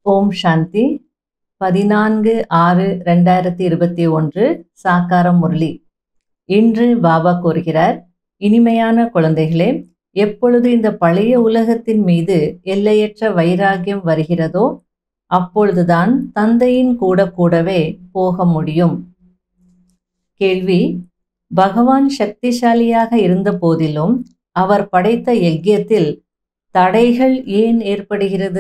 ஓம் சாந்தி பதினான்கு ஆறு ரெண்டாயிரத்தி இருபத்தி ஒன்று சாக்காரம் முரளி இன்று பாபா கூறுகிறார் இனிமையான குழந்தைகளே எப்பொழுது இந்த பழைய உலகத்தின் மீது எல்லையற்ற வைராகியம் வருகிறதோ அப்பொழுதுதான் தந்தையின் கூட கூடவே போக முடியும் கேள்வி பகவான் சக்திசாலியாக இருந்த போதிலும் அவர் படைத்த யஜ்யத்தில் தடைகள் ஏன் ஏற்படுகிறது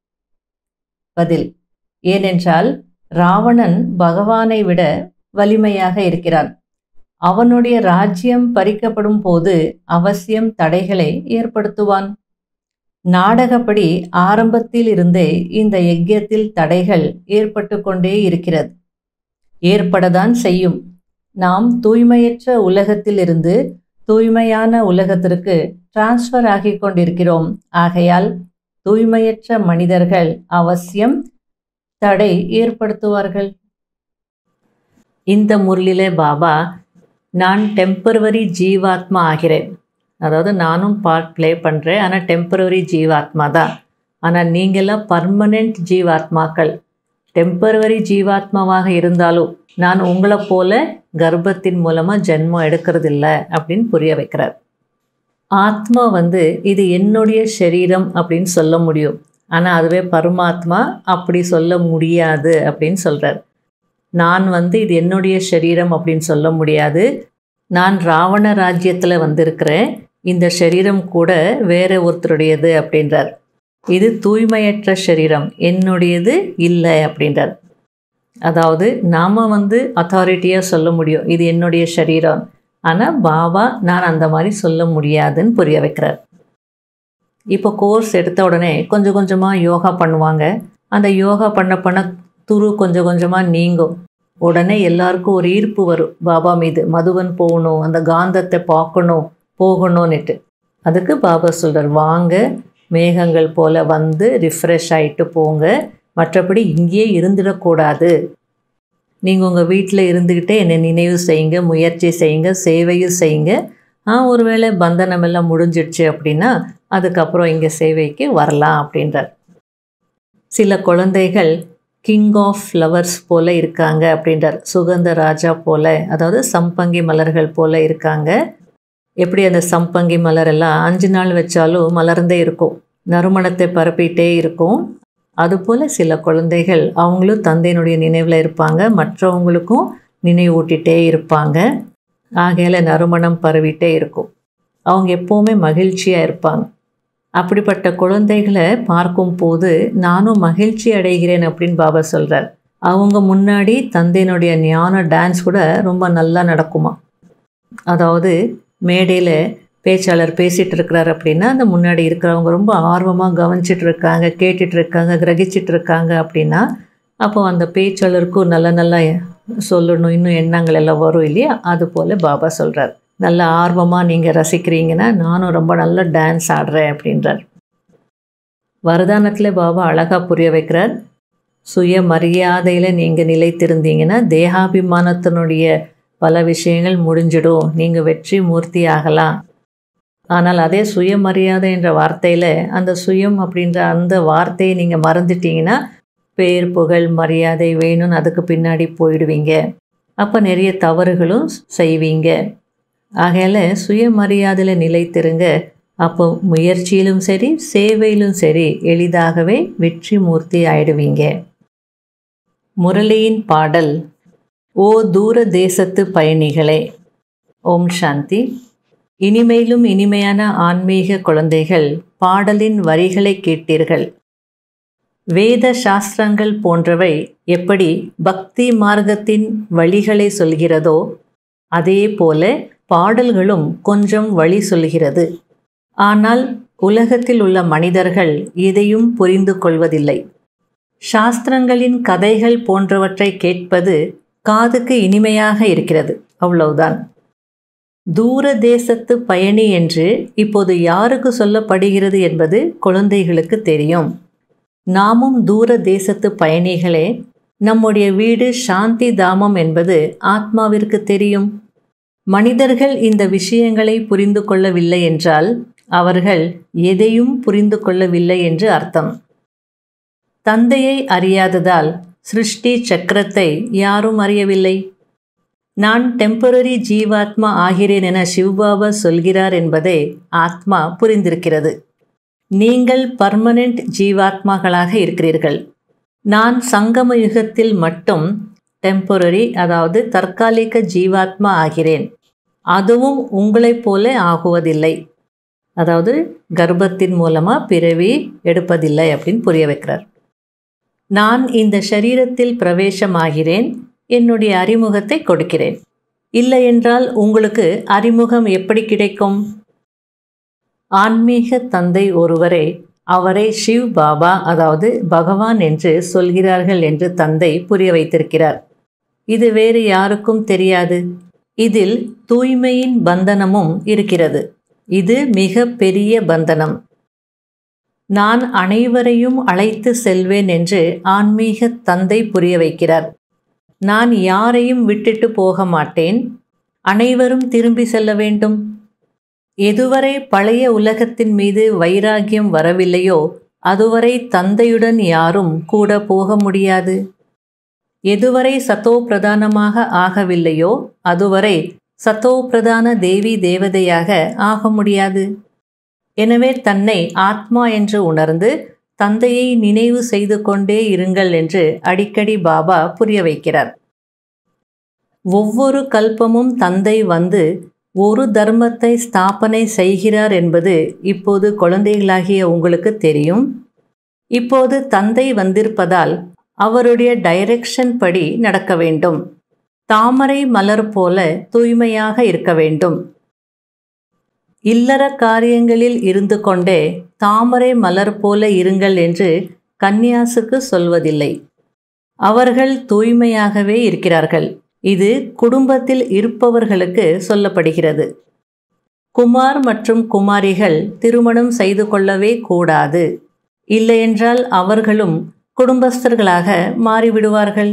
பதில் ஏனென்றால் ராவணன் பகவானை விட வலிமையாக இருக்கிறான் அவனுடைய ராஜ்யம் பறிக்கப்படும் போது அவசியம் தடைகளை ஏற்படுத்துவான் நாடகப்படி ஆரம்பத்தில் இருந்தே இந்த யஜ்யத்தில் தடைகள் ஏற்பட்டு கொண்டே இருக்கிறது ஏற்படதான் செய்யும் நாம் தூய்மையற்ற உலகத்திலிருந்து தூய்மையான உலகத்திற்கு டிரான்ஸ்ஃபர் ஆகி கொண்டிருக்கிறோம் ஆகையால் தூய்மையற்ற மனிதர்கள் அவசியம் தடை ஏற்படுத்துவார்கள் இந்த முரளிலே பாபா நான் டெம்பரவரி ஜீவாத்மா ஆகிறேன் அதாவது நானும் பார்ட் ப்ளே பண்ணுறேன் ஆனால் டெம்பரவரி ஜீவாத்மா தான் ஆனால் நீங்களாம் பர்மனெண்ட் ஜீவாத்மாக்கள் டெம்பரவரி ஜீவாத்மாவாக இருந்தாலும் நான் உங்களை போல கர்ப்பத்தின் மூலமாக ஜென்மம் எடுக்கிறதில்ல அப்படின்னு புரிய வைக்கிறார் ஆத்மா வந்து இது என்னுடைய சரீரம் அப்படின்னு சொல்ல முடியும் ஆனால் அதுவே பரமாத்மா அப்படி சொல்ல முடியாது அப்படின்னு சொல்கிறார் நான் வந்து இது என்னுடைய சரீரம் அப்படின்னு சொல்ல முடியாது நான் ராவண ராஜ்யத்தில் வந்திருக்கிறேன் இந்த சரீரம் கூட வேற ஒருத்தருடையது அப்படின்றார் இது தூய்மையற்ற சரீரம் என்னுடையது இல்லை அப்படின்றார் அதாவது நாம் வந்து அத்தாரிட்டியாக சொல்ல முடியும் இது என்னுடைய சரீரம் ஆனால் பாபா நான் அந்த மாதிரி சொல்ல முடியாதுன்னு புரிய வைக்கிறார் இப்போ கோர்ஸ் எடுத்த உடனே கொஞ்சம் கொஞ்சமாக யோகா பண்ணுவாங்க அந்த யோகா பண்ண பண்ண துரு கொஞ்சம் கொஞ்சமாக நீங்கும் உடனே எல்லாருக்கும் ஒரு ஈர்ப்பு வரும் பாபா மீது மதுவன் போகணும் அந்த காந்தத்தை பார்க்கணும் போகணும்னுட்டு அதுக்கு பாபா சொல்கிறார் வாங்க மேகங்கள் போல் வந்து ரிஃப்ரெஷ் ஆகிட்டு போங்க மற்றபடி இங்கேயே இருந்துடக்கூடாது நீங்கள் உங்கள் வீட்டில் இருந்துக்கிட்டே என்னை நினைவு செய்யுங்க முயற்சி செய்யுங்க சேவையும் செய்யுங்க ஆ ஒருவேளை பந்தனம் எல்லாம் முடிஞ்சிடுச்சு அப்படின்னா அதுக்கப்புறம் இங்கே சேவைக்கு வரலாம் அப்படின்றார் சில குழந்தைகள் கிங் ஆஃப் ஃப்ளவர்ஸ் போல் இருக்காங்க அப்படின்றார் சுகந்த ராஜா போல் அதாவது சம்பங்கி மலர்கள் போல் இருக்காங்க எப்படி அந்த சம்பங்கி மலர் எல்லாம் அஞ்சு நாள் வச்சாலும் மலர்ந்தே இருக்கும் நறுமணத்தை பரப்பிட்டே இருக்கும் அதுபோல் சில குழந்தைகள் அவங்களும் தந்தையினுடைய நினைவில் இருப்பாங்க மற்றவங்களுக்கும் நினைவூட்டிகிட்டே இருப்பாங்க ஆகையில் நறுமணம் பரவிட்டே இருக்கும் அவங்க எப்போவுமே மகிழ்ச்சியாக இருப்பாங்க அப்படிப்பட்ட குழந்தைகளை பார்க்கும் போது நானும் மகிழ்ச்சி அடைகிறேன் அப்படின்னு பாபா சொல்கிறார் அவங்க முன்னாடி தந்தையினுடைய ஞான டான்ஸ் கூட ரொம்ப நல்லா நடக்குமா அதாவது மேடையில் பேச்சாளர் பேசிகிட்டு இருக்கிறார் அப்படின்னா அந்த முன்னாடி இருக்கிறவங்க ரொம்ப ஆர்வமாக கவனிச்சிட்டு இருக்காங்க கேட்டுட்டு இருக்காங்க கிரகிச்சிட்டு இருக்காங்க அப்படின்னா அப்போ அந்த பேச்சாளருக்கும் நல்ல நல்லா சொல்லணும் இன்னும் எண்ணங்கள் எல்லாம் வரும் இல்லையா அது போல் பாபா சொல்கிறார் நல்ல ஆர்வமாக நீங்கள் ரசிக்கிறீங்கன்னா நானும் ரொம்ப நல்ல டான்ஸ் ஆடுறேன் அப்படின்றார் வரதானத்தில் பாபா அழகாக புரிய வைக்கிறார் சுய மரியாதையில் நீங்கள் நிலைத்திருந்தீங்கன்னா தேகாபிமானத்தினுடைய பல விஷயங்கள் முடிஞ்சிடும் நீங்கள் வெற்றி மூர்த்தி ஆகலாம் ஆனால் அதே சுயமரியாதை என்ற வார்த்தையில் அந்த சுயம் அப்படின்ற அந்த வார்த்தையை நீங்கள் மறந்துட்டீங்கன்னா பேர் புகழ் மரியாதை வேணும்னு அதுக்கு பின்னாடி போயிடுவீங்க அப்போ நிறைய தவறுகளும் செய்வீங்க ஆகையால் சுயமரியாதையில் நிலைத்திருங்க அப்போ முயற்சியிலும் சரி சேவையிலும் சரி எளிதாகவே வெற்றி மூர்த்தி ஆயிடுவீங்க முரளியின் பாடல் ஓ தூர தேசத்து பயணிகளே ஓம் சாந்தி இனிமேலும் இனிமையான ஆன்மீக குழந்தைகள் பாடலின் வரிகளை கேட்டீர்கள் வேத சாஸ்திரங்கள் போன்றவை எப்படி பக்தி மார்க்கத்தின் வழிகளை சொல்கிறதோ அதே போல பாடல்களும் கொஞ்சம் வழி சொல்கிறது ஆனால் உலகத்தில் உள்ள மனிதர்கள் இதையும் புரிந்து கொள்வதில்லை சாஸ்திரங்களின் கதைகள் போன்றவற்றை கேட்பது காதுக்கு இனிமையாக இருக்கிறது அவ்வளவுதான் தூர தேசத்து பயணி என்று இப்போது யாருக்கு சொல்லப்படுகிறது என்பது குழந்தைகளுக்கு தெரியும் நாமும் தூர தேசத்து பயணிகளே நம்முடைய வீடு சாந்தி தாமம் என்பது ஆத்மாவிற்கு தெரியும் மனிதர்கள் இந்த விஷயங்களை புரிந்து கொள்ளவில்லை என்றால் அவர்கள் எதையும் புரிந்து கொள்ளவில்லை என்று அர்த்தம் தந்தையை அறியாததால் சிருஷ்டி சக்கரத்தை யாரும் அறியவில்லை நான் டெம்பரரி ஜீவாத்மா ஆகிறேன் என சிவ்பாபா சொல்கிறார் என்பதை ஆத்மா புரிந்திருக்கிறது நீங்கள் பர்மனெண்ட் ஜீவாத்மாக்களாக இருக்கிறீர்கள் நான் சங்கம யுகத்தில் மட்டும் டெம்பரரி அதாவது தற்காலிக ஜீவாத்மா ஆகிறேன் அதுவும் உங்களைப் போல ஆகுவதில்லை அதாவது கர்ப்பத்தின் மூலமாக பிறவி எடுப்பதில்லை அப்படின்னு புரிய வைக்கிறார் நான் இந்த சரீரத்தில் பிரவேசமாகிறேன் என்னுடைய அறிமுகத்தை கொடுக்கிறேன் இல்லை என்றால் உங்களுக்கு அறிமுகம் எப்படி கிடைக்கும் ஆன்மீக தந்தை ஒருவரே அவரை சிவ் பாபா அதாவது பகவான் என்று சொல்கிறார்கள் என்று தந்தை புரிய வைத்திருக்கிறார் இது வேறு யாருக்கும் தெரியாது இதில் தூய்மையின் பந்தனமும் இருக்கிறது இது மிக பெரிய பந்தனம் நான் அனைவரையும் அழைத்து செல்வேன் என்று ஆன்மீக தந்தை புரிய வைக்கிறார் நான் யாரையும் விட்டுட்டு போக மாட்டேன் அனைவரும் திரும்பி செல்ல வேண்டும் எதுவரை பழைய உலகத்தின் மீது வைராகியம் வரவில்லையோ அதுவரை தந்தையுடன் யாரும் கூட போக முடியாது எதுவரை சத்தோ பிரதானமாக ஆகவில்லையோ அதுவரை சத்தோ பிரதான தேவி தேவதையாக ஆக முடியாது எனவே தன்னை ஆத்மா என்று உணர்ந்து தந்தையை நினைவு செய்து கொண்டே இருங்கள் என்று அடிக்கடி பாபா புரிய வைக்கிறார் ஒவ்வொரு கல்பமும் தந்தை வந்து ஒரு தர்மத்தை ஸ்தாபனை செய்கிறார் என்பது இப்போது குழந்தைகளாகிய உங்களுக்கு தெரியும் இப்போது தந்தை வந்திருப்பதால் அவருடைய டைரக்ஷன் படி நடக்க வேண்டும் தாமரை மலர் போல தூய்மையாக இருக்க வேண்டும் இல்லற காரியங்களில் இருந்து கொண்டே தாமரை மலர் போல இருங்கள் என்று கன்னியாசுக்கு சொல்வதில்லை அவர்கள் தூய்மையாகவே இருக்கிறார்கள் இது குடும்பத்தில் இருப்பவர்களுக்கு சொல்லப்படுகிறது குமார் மற்றும் குமாரிகள் திருமணம் செய்து கொள்ளவே கூடாது இல்லையென்றால் அவர்களும் குடும்பஸ்தர்களாக மாறிவிடுவார்கள்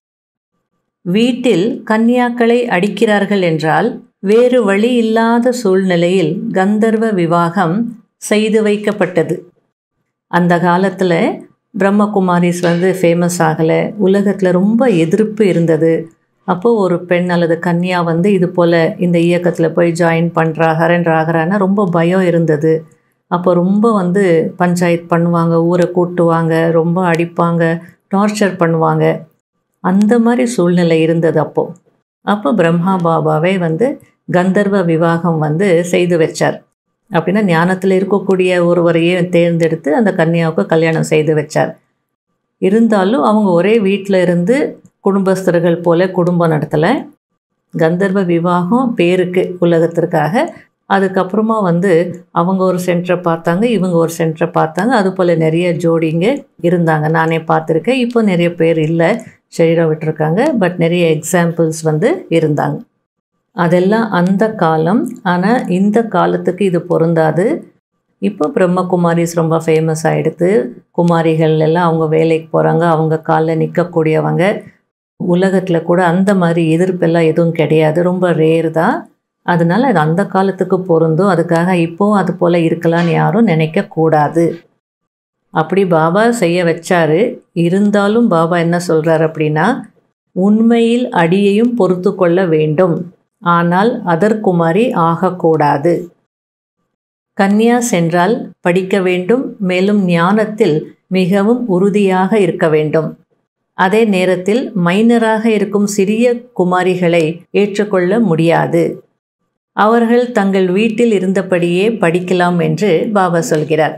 வீட்டில் கன்னியாக்களை அடிக்கிறார்கள் என்றால் வேறு வழி இல்லாத சூழ்நிலையில் கந்தர்வ விவாகம் செய்து வைக்கப்பட்டது அந்த காலத்தில் பிரம்மகுமாரிஸ் வந்து ஃபேமஸ் ஆகலை உலகத்தில் ரொம்ப எதிர்ப்பு இருந்தது அப்போது ஒரு பெண் அல்லது கன்னியா வந்து இது போல் இந்த இயக்கத்தில் போய் ஜாயின் பண்ணுறா ஹரண்ட் ஆகிறான்னா ரொம்ப பயம் இருந்தது அப்போ ரொம்ப வந்து பஞ்சாயத்து பண்ணுவாங்க ஊரை கூட்டுவாங்க ரொம்ப அடிப்பாங்க டார்ச்சர் பண்ணுவாங்க அந்த மாதிரி சூழ்நிலை இருந்தது அப்போது அப்போ பிரம்மா பாபாவே வந்து கந்தர்வ விவாகம் வந்து செய்து வச்சார் அப்படின்னா ஞானத்தில் இருக்கக்கூடிய ஒருவரையே தேர்ந்தெடுத்து அந்த கன்னியாவுக்கு கல்யாணம் செய்து வச்சார் இருந்தாலும் அவங்க ஒரே வீட்டில் இருந்து குடும்பஸ்தர்கள் போல குடும்பம் நடத்தலை கந்தர்வ விவாகம் பேருக்கு உலகத்திற்காக அதுக்கப்புறமா வந்து அவங்க ஒரு சென்டரை பார்த்தாங்க இவங்க ஒரு சென்டரை பார்த்தாங்க அது போல் நிறைய ஜோடிங்க இருந்தாங்க நானே பார்த்துருக்கேன் இப்போ நிறைய பேர் இல்லை சரீரம் விட்டுருக்காங்க பட் நிறைய எக்ஸாம்பிள்ஸ் வந்து இருந்தாங்க அதெல்லாம் அந்த காலம் ஆனால் இந்த காலத்துக்கு இது பொருந்தாது இப்போ பிரம்மகுமாரிஸ் ரொம்ப ஃபேமஸ் ஆகிடுது குமாரிகள் எல்லாம் அவங்க வேலைக்கு போகிறாங்க அவங்க காலில் நிற்கக்கூடியவங்க உலகத்தில் கூட அந்த மாதிரி எதிர்ப்பெல்லாம் எதுவும் கிடையாது ரொம்ப ரேர் தான் அதனால் அது அந்த காலத்துக்கு பொருந்தும் அதுக்காக இப்போது அது போல் இருக்கலாம்னு யாரும் நினைக்கக்கூடாது அப்படி பாபா செய்ய வச்சாரு இருந்தாலும் பாபா என்ன சொல்கிறார் அப்படின்னா உண்மையில் அடியையும் பொறுத்து கொள்ள வேண்டும் ஆனால் அதற்குமாரி ஆகக்கூடாது கன்னியா சென்றால் படிக்க வேண்டும் மேலும் ஞானத்தில் மிகவும் உறுதியாக இருக்க வேண்டும் அதே நேரத்தில் மைனராக இருக்கும் சிறிய குமாரிகளை ஏற்றுக்கொள்ள முடியாது அவர்கள் தங்கள் வீட்டில் இருந்தபடியே படிக்கலாம் என்று பாபா சொல்கிறார்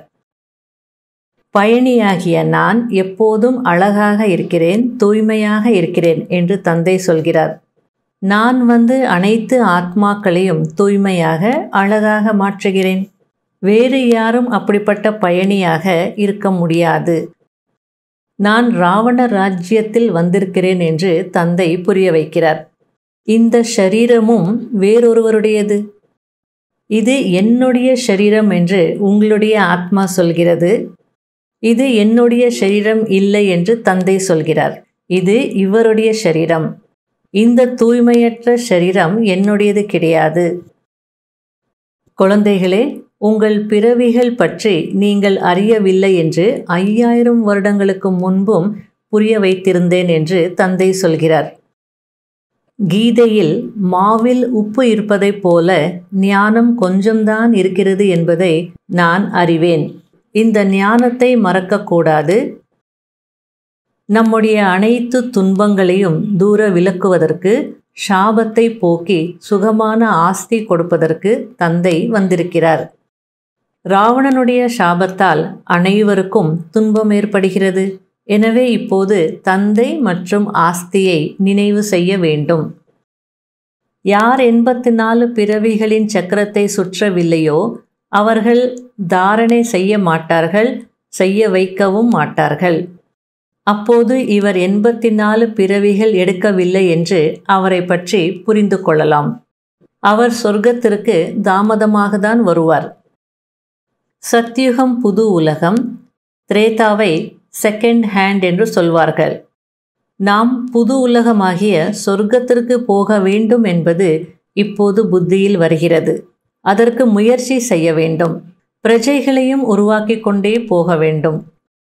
பயணியாகிய நான் எப்போதும் அழகாக இருக்கிறேன் தூய்மையாக இருக்கிறேன் என்று தந்தை சொல்கிறார் நான் வந்து அனைத்து ஆத்மாக்களையும் தூய்மையாக அழகாக மாற்றுகிறேன் வேறு யாரும் அப்படிப்பட்ட பயணியாக இருக்க முடியாது நான் ராவண ராஜ்யத்தில் வந்திருக்கிறேன் என்று தந்தை புரிய வைக்கிறார் இந்த ஷரீரமும் வேறொருவருடையது இது என்னுடைய ஷரீரம் என்று உங்களுடைய ஆத்மா சொல்கிறது இது என்னுடைய ஷரீரம் இல்லை என்று தந்தை சொல்கிறார் இது இவருடைய ஷரீரம் இந்த தூய்மையற்ற ஷரீரம் என்னுடையது கிடையாது குழந்தைகளே உங்கள் பிறவிகள் பற்றி நீங்கள் அறியவில்லை என்று ஐயாயிரம் வருடங்களுக்கு முன்பும் புரிய வைத்திருந்தேன் என்று தந்தை சொல்கிறார் கீதையில் மாவில் உப்பு இருப்பதைப் போல ஞானம் கொஞ்சம்தான் இருக்கிறது என்பதை நான் அறிவேன் இந்த ஞானத்தை மறக்கக்கூடாது நம்முடைய அனைத்து துன்பங்களையும் தூர விலக்குவதற்கு சாபத்தை போக்கி சுகமான ஆஸ்தி கொடுப்பதற்கு தந்தை வந்திருக்கிறார் ராவணனுடைய சாபத்தால் அனைவருக்கும் துன்பம் ஏற்படுகிறது எனவே இப்போது தந்தை மற்றும் ஆஸ்தியை நினைவு செய்ய வேண்டும் யார் எண்பத்தி நாலு பிறவிகளின் சக்கரத்தை சுற்றவில்லையோ அவர்கள் தாரணை செய்ய மாட்டார்கள் செய்ய வைக்கவும் மாட்டார்கள் அப்போது இவர் எண்பத்தி நாலு பிறவிகள் எடுக்கவில்லை என்று அவரை பற்றி புரிந்து கொள்ளலாம் அவர் சொர்க்கத்திற்கு தாமதமாக தான் வருவார் சத்யுகம் புது உலகம் திரேதாவை செகண்ட் ஹேண்ட் என்று சொல்வார்கள் நாம் புது உலகமாகிய சொர்க்கத்திற்கு போக வேண்டும் என்பது இப்போது புத்தியில் வருகிறது அதற்கு முயற்சி செய்ய வேண்டும் பிரஜைகளையும் உருவாக்கி கொண்டே போக வேண்டும்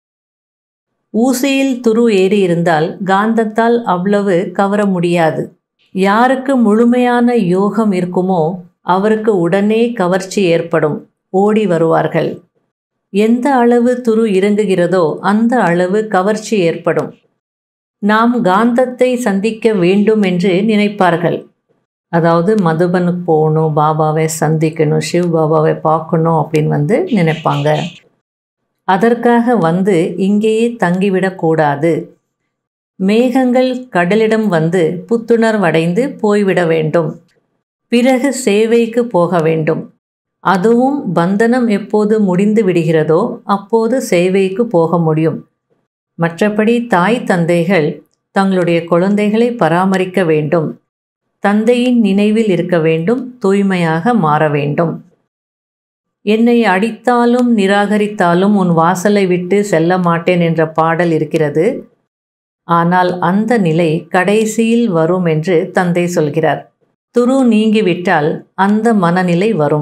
ஊசியில் துரு ஏறி இருந்தால் காந்தத்தால் அவ்வளவு கவர முடியாது யாருக்கு முழுமையான யோகம் இருக்குமோ அவருக்கு உடனே கவர்ச்சி ஏற்படும் ஓடி வருவார்கள் எந்த அளவு துரு இறங்குகிறதோ அந்த அளவு கவர்ச்சி ஏற்படும் நாம் காந்தத்தை சந்திக்க வேண்டும் என்று நினைப்பார்கள் அதாவது மதுபனுக்கு போகணும் பாபாவை சந்திக்கணும் சிவ் பாபாவை பார்க்கணும் அப்படின்னு வந்து நினைப்பாங்க அதற்காக வந்து இங்கேயே தங்கிவிடக்கூடாது மேகங்கள் கடலிடம் வந்து புத்துணர்வடைந்து போய்விட வேண்டும் பிறகு சேவைக்கு போக வேண்டும் அதுவும் பந்தனம் எப்போது முடிந்து விடுகிறதோ அப்போது சேவைக்கு போக முடியும் மற்றபடி தாய் தந்தைகள் தங்களுடைய குழந்தைகளை பராமரிக்க வேண்டும் தந்தையின் நினைவில் இருக்க வேண்டும் தூய்மையாக மாற வேண்டும் என்னை அடித்தாலும் நிராகரித்தாலும் உன் வாசலை விட்டு செல்ல மாட்டேன் என்ற பாடல் இருக்கிறது ஆனால் அந்த நிலை கடைசியில் வரும் என்று தந்தை சொல்கிறார் துரு நீங்கிவிட்டால் அந்த மனநிலை வரும்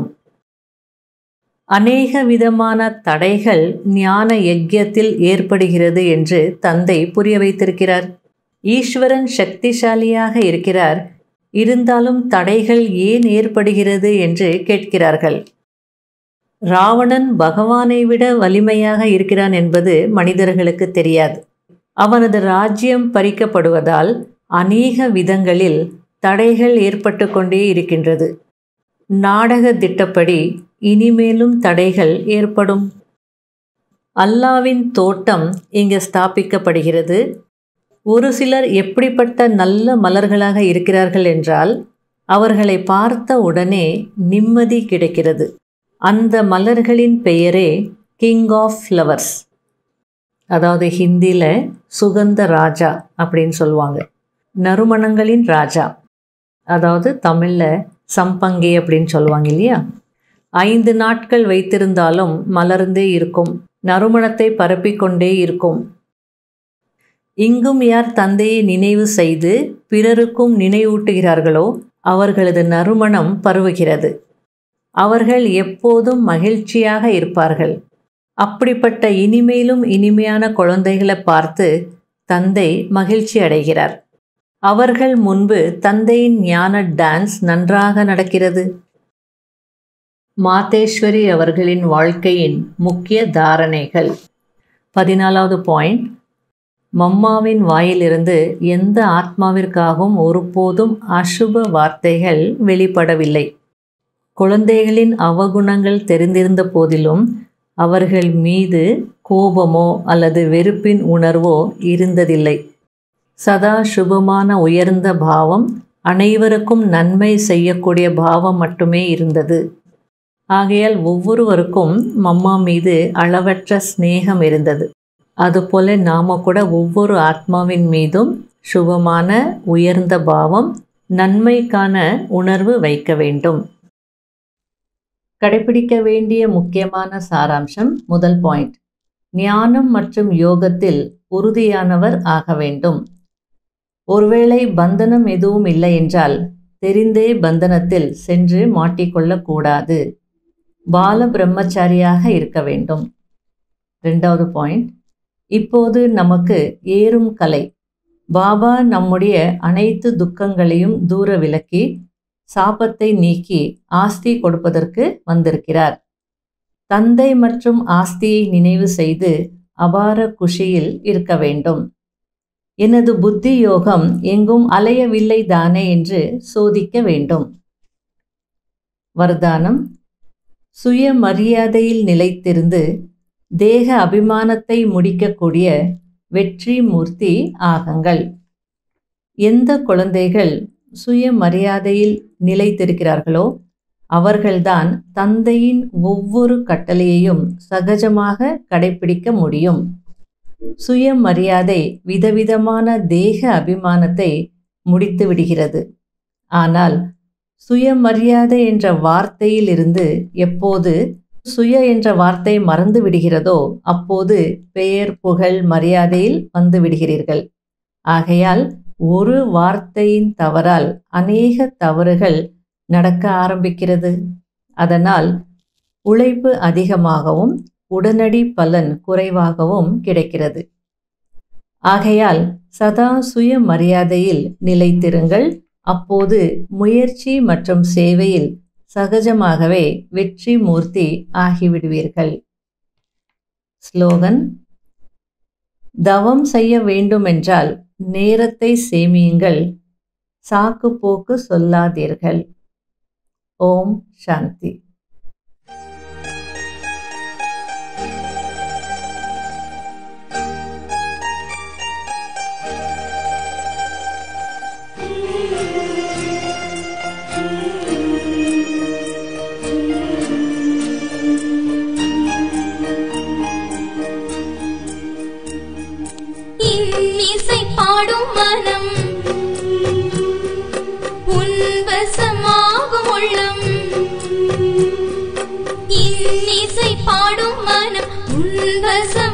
அநேக விதமான தடைகள் ஞான யஜ்யத்தில் ஏற்படுகிறது என்று தந்தை புரிய வைத்திருக்கிறார் ஈஸ்வரன் சக்திசாலியாக இருக்கிறார் இருந்தாலும் தடைகள் ஏன் ஏற்படுகிறது என்று கேட்கிறார்கள் ராவணன் பகவானை விட வலிமையாக இருக்கிறான் என்பது மனிதர்களுக்கு தெரியாது அவனது ராஜ்யம் பறிக்கப்படுவதால் அநேக விதங்களில் தடைகள் ஏற்பட்டு கொண்டே இருக்கின்றது நாடக திட்டப்படி இனிமேலும் தடைகள் ஏற்படும் அல்லாவின் தோட்டம் இங்கு ஸ்தாபிக்கப்படுகிறது ஒரு சிலர் எப்படிப்பட்ட நல்ல மலர்களாக இருக்கிறார்கள் என்றால் அவர்களை பார்த்த உடனே நிம்மதி கிடைக்கிறது அந்த மலர்களின் பெயரே கிங் ஆஃப் ஃப்ளவர்ஸ் அதாவது ஹிந்தியில் சுகந்த ராஜா அப்படின்னு சொல்லுவாங்க நறுமணங்களின் ராஜா அதாவது தமிழில் சம்பங்கி அப்படின்னு சொல்லுவாங்க இல்லையா ஐந்து நாட்கள் வைத்திருந்தாலும் மலர்ந்தே இருக்கும் நறுமணத்தை பரப்பிக்கொண்டே இருக்கும் இங்கும் யார் தந்தையை நினைவு செய்து பிறருக்கும் நினைவூட்டுகிறார்களோ அவர்களது நறுமணம் பரவுகிறது அவர்கள் எப்போதும் மகிழ்ச்சியாக இருப்பார்கள் அப்படிப்பட்ட இனிமேலும் இனிமையான குழந்தைகளை பார்த்து தந்தை மகிழ்ச்சி அடைகிறார் அவர்கள் முன்பு தந்தையின் ஞான டான்ஸ் நன்றாக நடக்கிறது மாதேஸ்வரி அவர்களின் வாழ்க்கையின் முக்கிய தாரணைகள் பதினாலாவது பாயிண்ட் மம்மாவின் வாயிலிருந்து எந்த ஆத்மாவிற்காகவும் ஒருபோதும் அசுப வார்த்தைகள் வெளிப்படவில்லை குழந்தைகளின் அவகுணங்கள் தெரிந்திருந்த போதிலும் அவர்கள் மீது கோபமோ அல்லது வெறுப்பின் உணர்வோ இருந்ததில்லை சதா சுபமான உயர்ந்த பாவம் அனைவருக்கும் நன்மை செய்யக்கூடிய பாவம் மட்டுமே இருந்தது ஆகையால் ஒவ்வொருவருக்கும் மம்மா மீது அளவற்ற சிநேகம் இருந்தது அதுபோல நாம கூட ஒவ்வொரு ஆத்மாவின் மீதும் சுபமான உயர்ந்த பாவம் நன்மைக்கான உணர்வு வைக்க வேண்டும் கடைபிடிக்க வேண்டிய முக்கியமான சாராம்சம் முதல் பாயிண்ட் ஞானம் மற்றும் யோகத்தில் உறுதியானவர் ஆக வேண்டும் ஒருவேளை பந்தனம் எதுவும் இல்லை என்றால் தெரிந்தே பந்தனத்தில் சென்று மாட்டிக்கொள்ளக்கூடாது பால பிரம்மச்சாரியாக இருக்க வேண்டும் ரெண்டாவது பாயிண்ட் இப்போது நமக்கு ஏறும் கலை பாபா நம்முடைய அனைத்து துக்கங்களையும் தூர விலக்கி சாபத்தை நீக்கி ஆஸ்தி கொடுப்பதற்கு வந்திருக்கிறார் தந்தை மற்றும் ஆஸ்தியை நினைவு செய்து அபார குஷியில் இருக்க வேண்டும் எனது புத்தி யோகம் எங்கும் அலையவில்லை தானே என்று சோதிக்க வேண்டும் வர்தானம் சுய மரியாதையில் நிலைத்திருந்து தேக அபிமானத்தை முடிக்கக்கூடிய வெற்றி மூர்த்தி ஆகங்கள் எந்த குழந்தைகள் சுய மரியாதையில் நிலைத்திருக்கிறார்களோ அவர்கள்தான் தந்தையின் ஒவ்வொரு கட்டளையையும் சகஜமாக கடைபிடிக்க முடியும் சுயமரியாதை விதவிதமான தேக அபிமானத்தை முடித்து விடுகிறது ஆனால் சுயமரியாதை என்ற வார்த்தையில் இருந்து எப்போது சுய என்ற வார்த்தை மறந்து விடுகிறதோ அப்போது பெயர் புகழ் மரியாதையில் வந்து விடுகிறீர்கள் ஆகையால் ஒரு வார்த்தையின் தவறால் அநேக தவறுகள் நடக்க ஆரம்பிக்கிறது அதனால் உழைப்பு அதிகமாகவும் உடனடி பலன் குறைவாகவும் கிடைக்கிறது ஆகையால் சதா சுய மரியாதையில் நிலைத்திருங்கள் அப்போது முயற்சி மற்றும் சேவையில் சகஜமாகவே வெற்றி மூர்த்தி ஆகிவிடுவீர்கள் ஸ்லோகன் தவம் செய்ய வேண்டுமென்றால் நேரத்தை சேமியுங்கள் சாக்கு போக்கு சொல்லாதீர்கள் ஓம் சாந்தி இன்னிசை பாடும் மனம் உன்வசமாகும் உள்ளம் இன்னிசை பாடும் மனம் உன்வசம்